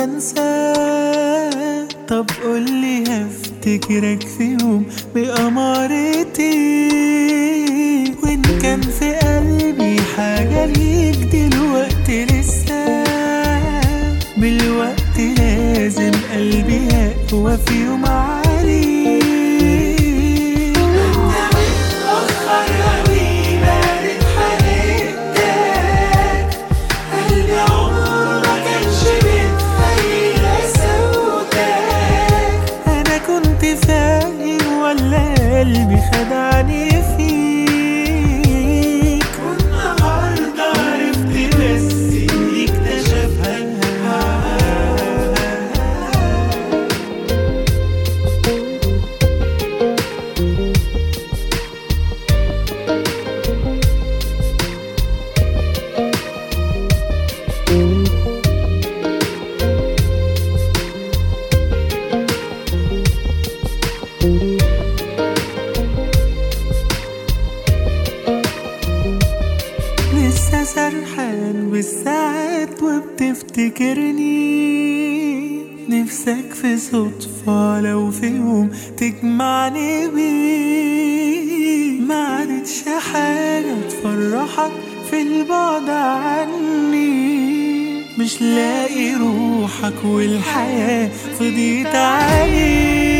وانساه طب قولي هفتكرك في يوم بأمارتي وإن كان في قلبي حاجة ليك دلوقتي لسه بالوقت لازم قلبي يقوى في يوم عليك متأخر أوي بارد حرقتك قلبي عمره ما كانش متخيل أسودك أنا كنت فاهم ولا قلبي خدعني فيك والنهاردة عرفت بس إني اكتشفها لسه سرحان بالساعات وبتفتكرني نفسك في صدفة لو في يوم تجمعني بيه ما عادتش حاجة تفرحك في البعد عني مش لاقي روحك والحياة فضيت عليك